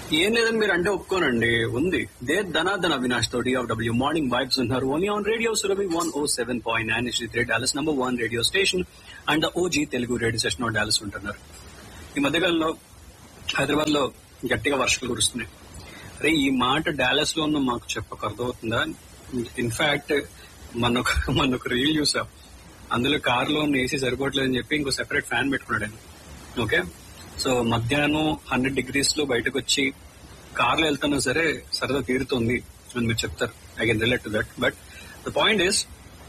ఏం లేదని మీరు అంటే ఒప్పుకోనండి ఉంది దే ధనాధన అవినాష్ తోటి ఆఫ్ డబ్ల్యూ మార్నింగ్ వైబ్స్ ఉన్నారు only on radio Surabhi one O seven point nine is three Dallas number one radio station and OG Telugu radio station of Dallas ఉంటున్నారు ఈ మధ్యకాలంలో హైదరాబాద్ లో గట్టిగా వర్షాలు కురుస్తున్నాయి అరే ఈ మాట డాలస్ లో ఉన్న మాకు చెప్పక అర్థమవుతుందా ఇన్ఫాక్ట్ మన మన ఒక రీల్ చూసా అందులో కార్ లో ఉన్న ఏసీ సరిపోవట్లేదని చెప్పి ఇంకో సెపరేట్ ఫ్యాన్ పెట్టుకున్నాడు ఆయన ఓకే సో మధ్యాహ్నం హండ్రెడ్ డిగ్రీస్ లో బయటకు వచ్చి కార్లో వెళ్తున్నా సరే సరదా తీరుతుంది అని మీరు చెప్తారు I can relate to that but the point is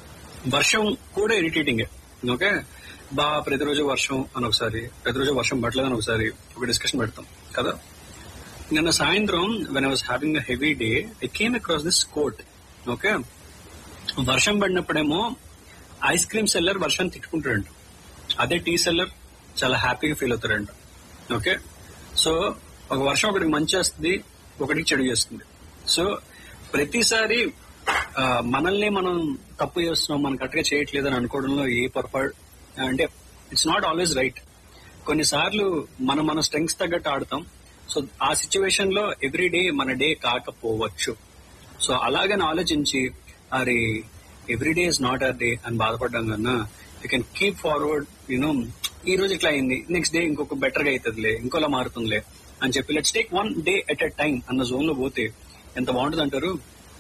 వర్షం కూడా ఇరిటేటింగ్ ఓకే బా ప్రతిరోజు వర్షం అని ఒకసారి ప్రతిరోజు వర్షం పట్టలేదని ఒకసారి ఒక డిస్కషన్ పెడతాం కదా నిన్న సాయంత్రం when I was having a heavy day I came across this quote okay వర్షం పడినప్పుడేమో ఐస్ క్రీమ్ సెల్లర్ వర్షాన్ని తిట్టుకుంటాడంట అదే టీ సెల్లర్ చాలా హ్యాపీగా ఫీల్ అవుతారంట ఓకే సో ఒక వర్షం ఒకటికి మంచి చేస్తుంది ఒకటికి చెడు చేస్తుంది సో ప్రతిసారి ఆ, మనల్ని మనం తప్పు చేస్తున్నాం మనం కరెక్ట్గా చేయట్లేదు అని అనుకోవడంలో ఏ పొరపాటు అంటే ఇట్స్ నాట్ ఆల్వేస్ రైట్ కొన్నిసార్లు మనం మన స్ట్రెంగ్స్ తగ్గట్టు ఆడతాం సో ఆ సిచ్యువేషన్ లో ఎవ్రీ డే మన డే కాకపోవచ్చు సో అలాగని ఆలోచించి అరే every day is not our day అని బాధపడడం కన్నా you can keep forward you know ఈ రోజు ఇట్లా అయింది నెక్స్ట్ డే ఇంకొక బెటర్ గా అవుతుందిలే ఇంకోలా మారుతుందిలే అని చెప్పి let's take one day at a time అన్న జోన్ లో పోతే ఎంత బాగుంటుంది అంటారు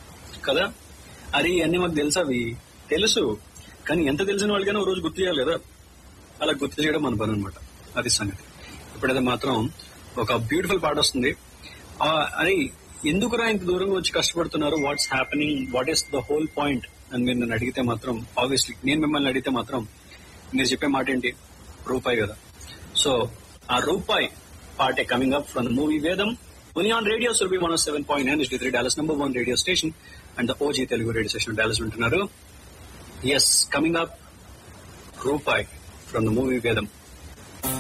కదా అరే ఇవన్నీ మాకు తెలుసు అవి తెలుసు కానీ ఎంత తెలిసిన వాళ్ళకైనా ఓ రోజు గుర్తు చేయాలి కదా అలా గుర్తు చేయడం మన పని అనమాట అది సంగతి ఇప్పుడైతే మాత్రం ఒక బ్యూటిఫుల్ పాట వస్తుంది ఆ, అరే ఎందుకురా ఇంత దూరంగా వచ్చి కష్టపడుతున్నారు what's happening what is the whole point అని మీరు నన్ను అడిగితే మాత్రం ఆబ్వియస్లీ నేను మిమ్మల్ని అడిగితే మాత్రం మీరు చెప్పే మాట ఏంటి రూపాయి కదా సో ఆ రూపాయి పాటే coming up from the movie Vedam only on radio Surabhi one seven point nine three Dallas number one radio station and the OG Telugu radio station Dallas ఉంటున్నారు ఎస్ కమింగ్ అప్ రూపాయి ఫ్రమ్ ద మూవీ వేదం